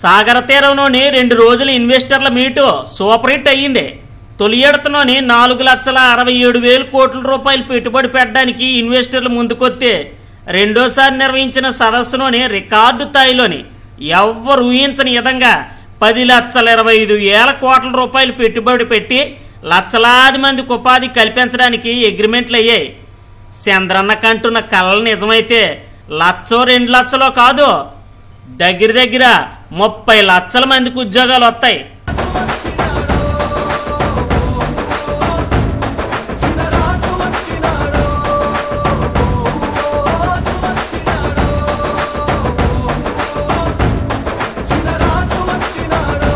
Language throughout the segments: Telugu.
సాగర తీరంలోని రెండు రోజుల ఇన్వెస్టర్ల మీటు సూపర్ హిట్ అయ్యింది తొలి ఏడతలోని నాలుగు లక్షల అరవై ఏడు వేల కోట్ల రూపాయలు పెట్టుబడి పెట్టడానికి ఇన్వెస్టర్లు ముందుకొస్తే రెండోసారి నిర్వహించిన సదస్సులోని రికార్డు స్థాయిలోని ఎవ్వరు ఊహించని విధంగా పది లక్షల ఇరవై ఐదు వేల కోట్ల రూపాయలు పెట్టుబడి పెట్టి లక్షలాది మందికి ఉపాధి కల్పించడానికి అగ్రిమెంట్లు అయ్యాయి చంద్రన్న కంటున్న కళలు నిజమైతే లచ్చో రెండు లక్షలో కాదు దగ్గర దగ్గర ముప్పై లక్షల మందికి ఉద్యోగాలు వస్తాయి చిన్నరాజు వచ్చినాడో రాజు వచ్చినాడో చిన్నరాజు వచ్చినాడో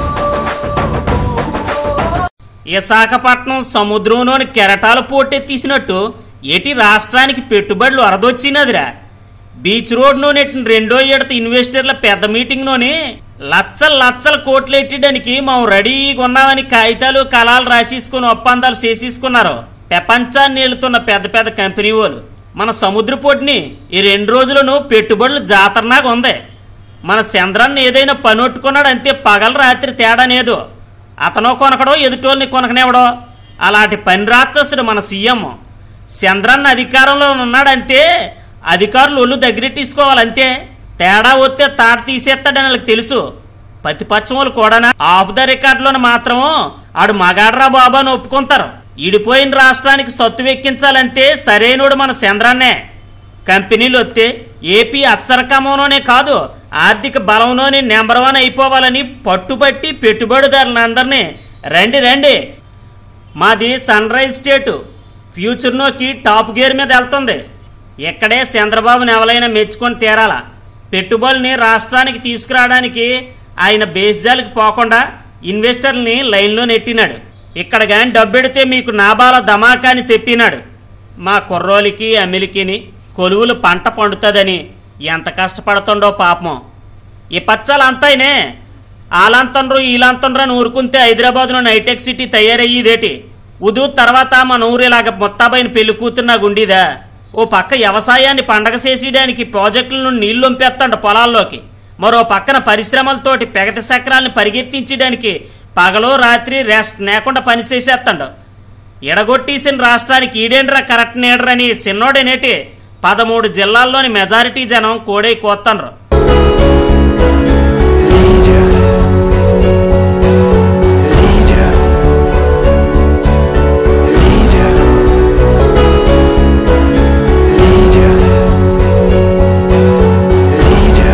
విశాఖపట్నం సముద్రంలోని కెరటాలు పోటెత్తీసినట్టు ఎటి రాష్ట్రానికి పెట్టుబడులు అరదొచ్చినదిరా బీచ్ రోడ్ను నెట్టిన రెండో ఏడత ఇన్వెస్టర్ల పెద్ద మీటింగ్లోని లచ్చల లచ్చల కోట్లు ఎట్టడానికి మేము రెడీగా ఉన్నామని కాగితాలు కళాలు రాసేసుకుని ఒప్పందాలు చేసేసుకున్నారు ప్రపంచాన్ని వెళుతున్న పెద్ద పెద్ద కంపెనీ వాళ్ళు మన సముద్ర పోటీని ఈ రెండు రోజులను పెట్టుబడులు జాతరనాగా ఉంది మన చంద్రాన్ని ఏదైనా పనొట్టుకున్నాడు అంతే పగలు రాత్రి తేడానేదు అతనో కొనకడో ఎదుటోళ్ళని కొనకనేవడో అలాంటి పని రాక్షసుడు మన సీఎం చంద్రన్న అధికారంలో ఉన్నాడంతే అధికారులు ఒళ్ళు దగ్గరెట్టేసుకోవాలంతే తేడా వస్తే తాట తీసేస్తాడని వాళ్ళకి తెలుసు పతిపచ్చములు కూడా ఆఫ్ ద రికార్డులోని మాత్రం ఆడు మగాడ్రా బాబా అని ఒప్పుకుంటారు ఇడిపోయిన రాష్ట్రానికి సత్తు వెక్కించాలంటే సరైనోడు మన చంద్రాన్నే కంపెనీలు వస్తే ఏపీ అచ్చరకమంలోనే కాదు ఆర్థిక బలంలోనే నెంబర్ వన్ అయిపోవాలని పట్టుబట్టి పెట్టుబడిదారులందరినీ రండి రండి మాది సన్ రైజ్ స్టేటు ఫ్యూచర్లోకి టాప్ గేర్ మీద వెళ్తుంది ఇక్కడే చంద్రబాబుని ఎవరైనా మెచ్చుకొని తీరాలా పెట్టుబడుల్ని రాష్ట్రానికి తీసుకురావడానికి ఆయన బేస్జాలకు పోకుండా ఇన్వెస్టర్ని లైన్లో నెట్టినాడు ఇక్కడ కానీ డబ్బెడితే మీకు నాబాల ధమాకా అని చెప్పినాడు మా కుర్రోలికి అమిలికిని కొలువులు పంట పండుతుందని ఎంత కష్టపడుతుండో పాపం ఈ పచ్చాలంతాయినే ఆలంతండ్రు ఈలంతండ్రు అని ఊరుకుంటే హైదరాబాద్లో హైటెక్ సిటీ తయారయ్యేదేటి ఉదు తర్వాత మన ఊరిలాగా మొత్తాబైన పెళ్లి కూతురు నాకు ఉండేదా ఓ పక్క వ్యవసాయాన్ని పండగ చేసేయడానికి ప్రాజెక్టుల నుండి నీళ్లు వంపేస్తాడు పొలాల్లోకి మరో పక్కన పరిశ్రమలతోటి పెగత చక్రాలను పరిగెత్తించడానికి పగలో రాత్రి రెస్ట్ లేకుండా పని చేసేస్తాడు ఎడగొట్టేసిన రాష్ట్రానికి ఈడేండ్రా కరెక్ట్ నీడరని సిన్నోడేనేటి పదమూడు జిల్లాల్లోని మెజారిటీ జనం కోడై కోత్తన్రు Lydia, Lydia, Lydia, Lydia, Lydia.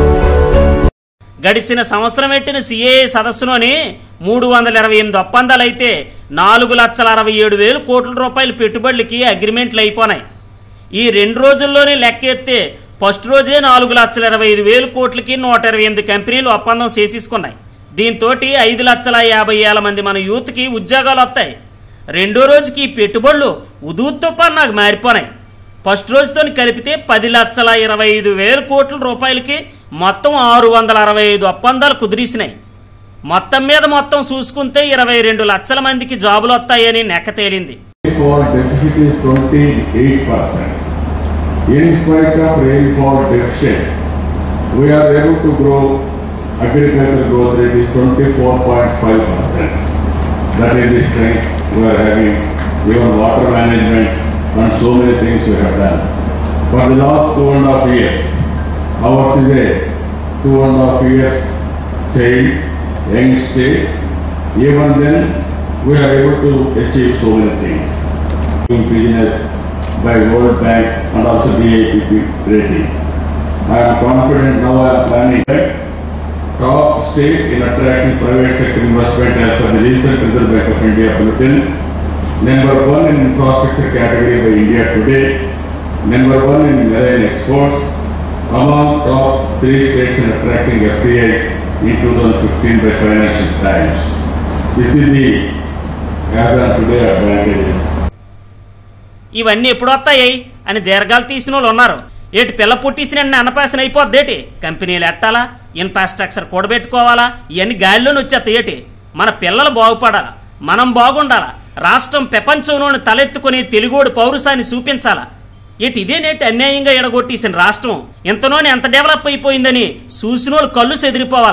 గడిచిన సంవత్సరం పెట్టిన సిఏఏ సదస్సులోని మూడు వందల ఇరవై ఎనిమిది ఒప్పందాలైతే నాలుగు లక్షల అరవై ఏడు వేలు కోట్ల రూపాయల పెట్టుబడులకి అగ్రిమెంట్లు అయిపోయినాయి ఈ రెండు రోజుల్లోనే లెక్కెత్తే ఫస్ట్ రోజే నాలుగు లక్షల ఇరవై ఐదు వేలు కోట్లకి నూట ఇరవై ఎనిమిది కంపెనీలు ఒప్పందం చేసేసుకున్నాయి దీంతో ఐదు లక్షల యాభై వేల మంది మన యూత్కి ఉద్యోగాలు వస్తాయి రెండో రోజుకి ఈ పెట్టుబడులు ఉదూత్తో నాకు మారిపోనాయి ఫస్ట్ రోజుతో కలిపితే పది లక్షల ఇరవై ఐదు వేల కోట్ల రూపాయలకి మొత్తం ఆరు వందల అరవై ఐదు ఒప్పందాలు కుదిరిసినాయి మొత్తం మీద మొత్తం చూసుకుంటే ఇరవై రెండు లక్షల మందికి జాబులు వస్తాయని నెక్క తేలింది rainfall deficit is 28%. In spite of rainfall deficit, we are able to grow agriculture growth rate is 24.5%. That is the strength we are having, even water management and so many things we have done. For the last two and a half years, ours is a two and a half years child, young state. Even then, we are able to achieve so many things. Doing business by World Bank and also DAPP rating. I am confident now I am planning that top state in attracting private sector investment as per the recent Reserve Bank of India bulletin. Number one in infrastructure category by India today. Number one in marine exports. Among top three states in attracting FDI in 2015 by Financial Times. This is the as on today advantages. ఇవన్నీ ఎప్పుడు వస్తాయి అని దీర్ఘాలు తీసిన వాళ్ళు ఉన్నారు ఏటి పిల్ల పుట్టేసిన అన్నపాసన అయిపోద్దేటి కంపెనీలు ఎట్టాలా ఇన్ఫ్రాస్ట్రక్చర్ కూడబెట్టుకోవాలా ఇవన్నీ గాలిలోనే వచ్చేస్తాయి ఏటి మన పిల్లలు బాగుపడాలా మనం బాగుండాలా రాష్ట్రం ప్రపంచంలోని తలెత్తుకుని తెలుగోడు పౌరుషాన్ని చూపించాలా ఏటి ఇదేనేటి అన్యాయంగా ఎడగొట్టేసిన రాష్ట్రం ఇంతలోనే ఎంత డెవలప్ అయిపోయిందని చూసినోళ్ళు కళ్ళు చెదిరిపోవాలా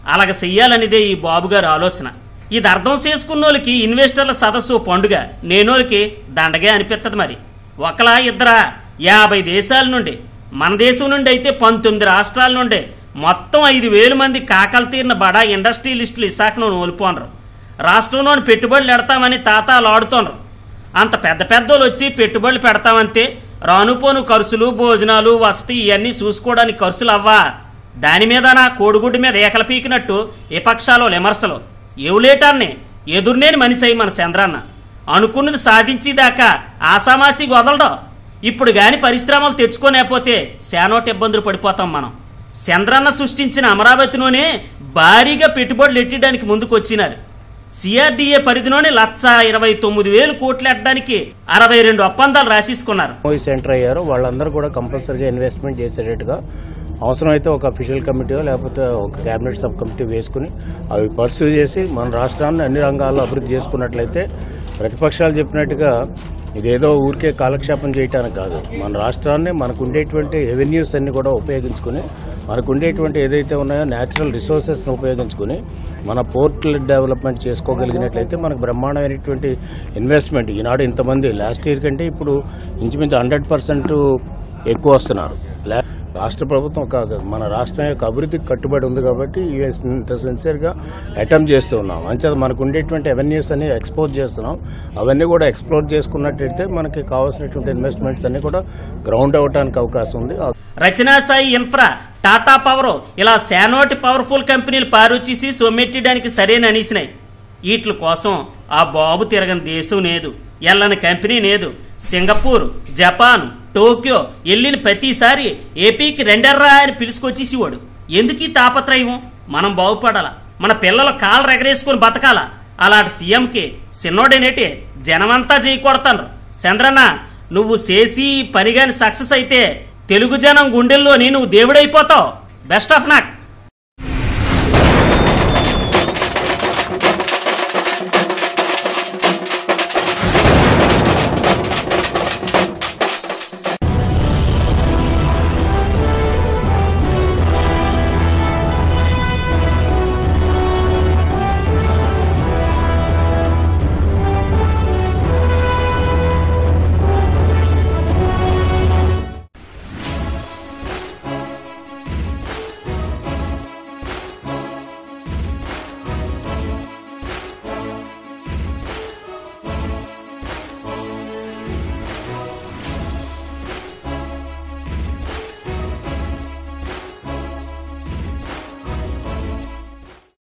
అలాగ చెయ్యాలనిదే ఈ బాబుగారు ఆలోచన ఇది అర్థం చేసుకున్నోళ్ళకి ఇన్వెస్టర్ల సదస్సు పండుగ నేనోళ్ళకి దండగే అనిపిస్తుంది మరి ఒకలా ఇద్దరా యాభై దేశాల నుండి మన దేశం నుండి అయితే పంతొమ్మిది రాష్ట్రాల నుండి మొత్తం ఐదు వేలు మంది కాకలు తీరిన బడా ఇండస్ట్రియలిస్టులు విశాఖను నోలిపోనరు రాష్ట్రంలోని పెట్టుబడులు పెడతామని తాతాలు ఆడుతోనరు అంత పెద్ద పెద్దోళ్ళు వచ్చి పెట్టుబడులు పెడతామంటే రానుపోను ఖర్చులు భోజనాలు వసతి ఇవన్నీ చూసుకోవడానికి ఖర్చులు అవ్వా దాని మీద నా కోడిగుడ్డు మీద ఏకల పీకినట్టు విపక్షాలు విమర్శలు ఎవలేటాన్ని ఎదురునేని మనిషి అయి మన చంద్రన్న అనుకున్నది సాధించేదాకా ఆసామాసి వదలడం ఇప్పుడు గాని పరిశ్రమలు తెచ్చుకోలేకపోతే శానోటి ఇబ్బందులు పడిపోతాం మనం చంద్రన్న సృష్టించిన అమరావతిలోనే భారీగా పెట్టుబడులు ఎట్టడానికి ముందుకు వచ్చినారు సిఆర్డీఏ పరిధిలోనే లక్ష ఇరవై తొమ్మిది వేలు కోట్లు ఎట్టడానికి అరవై రెండు ఒప్పందాలు రాసేసుకున్నారు పోయి సెంటర్ అయ్యారో వాళ్ళందరూ కూడా కంపల్సరీగా ఇన్వెస్ట్మెంట్ చేసేటట్టుగా అవసరమైతే ఒక అఫీషియల్ కమిటీయో లేకపోతే ఒక కేబినెట్ సబ్ కమిటీ వేసుకుని అవి పర్సూ చేసి మన రాష్ట్రాన్ని అన్ని రంగాల్లో అభివృద్ధి చేసుకున్నట్లయితే ప్రతిపక్షాలు చెప్పినట్టుగా ఇదేదో ఊరికే కాలక్షేపం చేయటానికి కాదు మన రాష్ట్రాన్ని మనకు ఉండేటువంటి రెవెన్యూస్ అన్ని కూడా ఉపయోగించుకుని మనకు ఉండేటువంటి ఏదైతే ఉన్నాయో న్యాచురల్ రిసోర్సెస్ని ఉపయోగించుకుని మన పోర్ట్లు డెవలప్మెంట్ చేసుకోగలిగినట్లయితే మనకు బ్రహ్మాండమైనటువంటి ఇన్వెస్ట్మెంట్ ఈనాడు ఇంతమంది లాస్ట్ ఇయర్ కంటే ఇప్పుడు ఇంచుమించు హండ్రెడ్ పర్సెంట్ ఎక్కువ వస్తున్నారు లా- రాష్ట్ర ప్రభుత్వం ఒక మన రాష్ట్రం యొక్క అభివృద్ధికి కట్టుబడి ఉంది కాబట్టి ఈ ఇంత సిన్సియర్గా అటెంప్ట్ చేస్తూ ఉన్నాం అంచేత మనకు ఉండేటువంటి అవెన్యూస్ అన్ని ఎక్స్పోజ్ చేస్తున్నాం అవన్నీ కూడా ఎక్స్ప్లోర్ చేసుకున్నట్టయితే మనకి కావాల్సినటువంటి ఇన్వెస్ట్మెంట్స్ అన్ని కూడా గ్రౌండ్ అవ్వడానికి అవకాశం ఉంది రచనా సాయి ఇన్ఫ్రా టాటా పవర్ ఇలా శానోటి పవర్ఫుల్ కంపెనీలు పారొచ్చేసి సొమ్మెట్టడానికి సరైన అనేసినాయి వీటి కోసం ఆ బాబు తిరగని దేశం లేదు ఎల్లని కంపెనీ లేదు సింగపూర్ జపాన్ టోక్యో వెళ్ళిన ప్రతిసారి ఏపీకి రెండర్రా అని పిలుచుకొచ్చేసేవాడు ఎందుకు ఈ తాపత్రయం మనం బాగుపడాలా మన పిల్లల కాళ్ళు రెగరేసుకుని బతకాలా అలాంటి సీఎంకి చిన్నోడేనేటి జనమంతా చేయకూడతాను చంద్రన్న నువ్వు చేసి ఈ పని గాని సక్సెస్ అయితే తెలుగు జనం గుండెల్లోని నువ్వు దేవుడైపోతావు బెస్ట్ ఆఫ్ నాక్